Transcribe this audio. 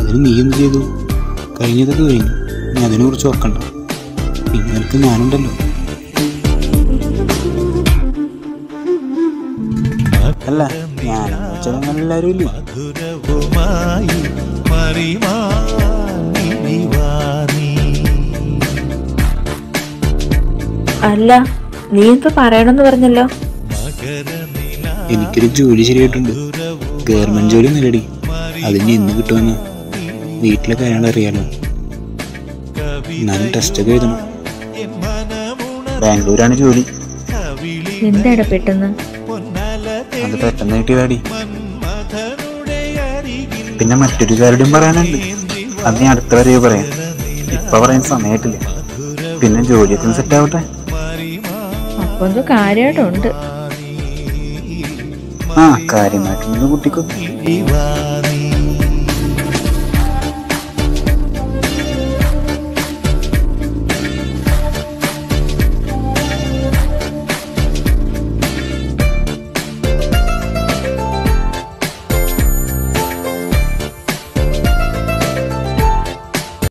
അതിന് നീ എന്ത് ചെയ്തു കഴിഞ്ഞതൊക്കെ കഴിഞ്ഞു നീ അതിനെക്കുറിച്ച് ഓർക്കണ്ട പിന്നെ നിനക്ക് ഞാനുണ്ടല്ലോ അല്ല ഞാൻ എല്ലാവരും ഇല്ലേ മധുരവുമായി മറിമാനിവാനീ അല്ല നീ എന്തോ പറയണമെന്ന് പറഞ്ഞല്ലോ എനിക്കൊരു ജോലി ശരിയായിട്ടുണ്ട് ഗവൺമെന്റ് ജോലി നിലടി അതിന് എന്ന് കിട്ടുമെന്ന് വീട്ടിലെ കാര്യങ്ങൾ അറിയാലോ എന്നാലും ടെസ്റ്റൊക്കെ എഴുതണം ബാംഗ്ലൂരാണ് ജോലി എന്താടാ പെട്ടെന്ന് അത് പെട്ടെന്ന് കിട്ടിയതാടി പിന്നെ മറ്റൊരു കാര്യവും പറയാനുണ്ട് അത് ഞാൻ അടുത്ത വരെയോ പറയാം ഇപ്പൊ പറയാൻ സമയമായിട്ടില്ല പിന്നെ ജോലിയൊക്കെ സെറ്റ് ആവട്ടെ അപ്പൊ എന്തോ കാര്യമായിട്ടുണ്ട് ആ കാര്യമായിട്ടൊന്ന് കുട്ടിക്കോ ദിവാനീ